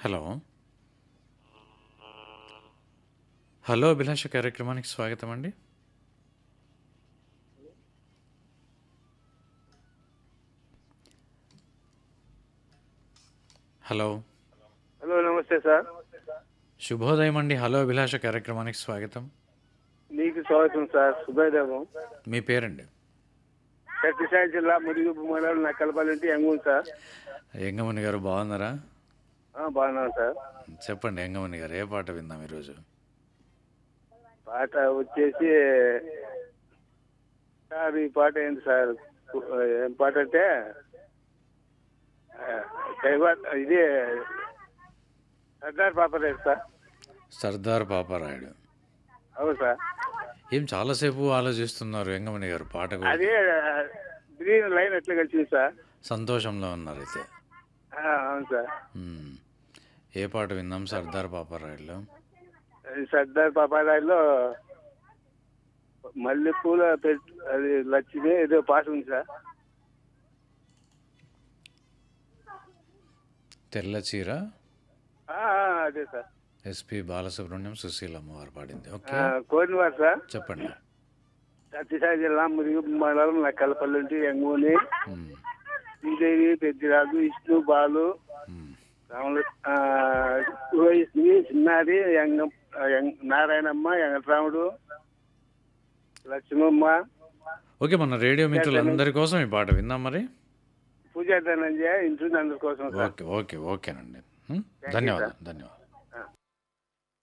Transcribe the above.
Hello hello అభిలాష కార్యక్రమానికి స్వాగతం అండి హలో హలో నమస్తే సార్ శుభోదయం అండి హలో అభిలాష కార్యక్రమానికి స్వాగతం మీకు స్వాగతం సార్ శుభోదయం మీ పేరండి సత్యసాయి జిల్లా మురుగు మండలం నా కలపాలంటే ఎంగూన్ సార్ ఎంగమణి గారు బాగున్నారా ఆ, బాగున్నాను సార్ చెప్పండి ఎంగమణి గారు ఏ పాట విందాం ఈరోజు పాట వచ్చేసి సార్ ఈ పాట ఏంటి సార్ ఏం పాట అంటే ఆ, దైవ ఇది సర్దార్ పాపరాజు సార్ సర్దార్ పాపారాయుడు అవును సార్ ఏం చాలాసేపు ఆలోచిస్తున్నారు ఎంగమణి గారు పాట గురించి. అదే గ్రీన్ లైన్ ఎట్లా కలిసింది సార్ సంతోషంలో ఉన్నారు అయితే ఆ, అవును సార్ మ్మ్. ఏ పాట విందాం సర్దార్ పాపారాయుడులో ఈ సర్దార్ పాపారాయుడులో మల్లెపూల పెట్ అది లక్ష్మి ఏదో పాట ఉంది సార్ తెల్ల చీర ఆ, ఆ, అదే సార్ ఎస్పి బాలసుబ్రహ్మణ్యం సుశీల్ అమ్మవారు పాడింది ఓకే ఆ, కోరినవారు సార్ చెప్పండి సత్యసాయి జిల్లా మురుగు మండలం నక్కలపల్లి నుండి ఎంగూని మ్మ్. శ్రీదేవి పెద్దిరాజు విష్ణు బాలు మ్మ్. రాములు ఆ, రోహిత్ని చిన్నారి యంగ యం- నారాయణమ్మ వెంకటరాముడు లక్ష్మమ్మ ఓకే మన రేడియో మిత్రులందరి కోసం ఈ పాట విందాం మరి పూజా ధనంజయ ఇంటి అందరి కోసం సార్ ఓకే ఓకే ఓకేనండి మ్మ్. ధన్యవాదాలు ధన్యవాదాలు